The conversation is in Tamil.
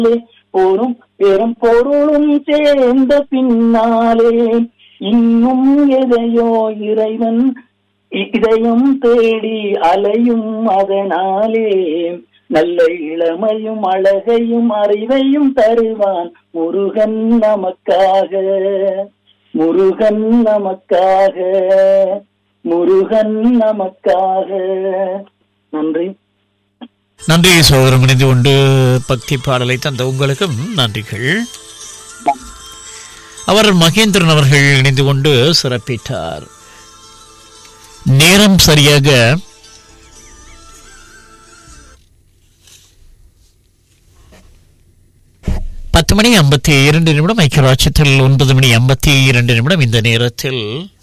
போரும் பெரும் பொருளும் சேர்ந்த பின்னாலே இன்னும் எதையோ இறைவன் இதயம் தேடி அலையும் அதனாலே நல்ல இளமையும் அழகையும் அறிவையும் தருவான் முருகன் நமக்காக முருகன் நமக்காக முருகன் நமக்காக நன்றி நன்றி சகோதரம் இணைந்து கொண்டு பக்தி பாடலை தந்த உங்களுக்கும் நன்றிகள் அவர் மகேந்திரன் அவர்கள் இணைந்து கொண்டு சிறப்பித்தார் நேரம் சரியாக பத்து மணி ஐம்பத்தி இரண்டு நிமிடம் ஐக்கிய ராட்சத்தில் ஒன்பது மணி ஐம்பத்தி இரண்டு நிமிடம் இந்த நேரத்தில்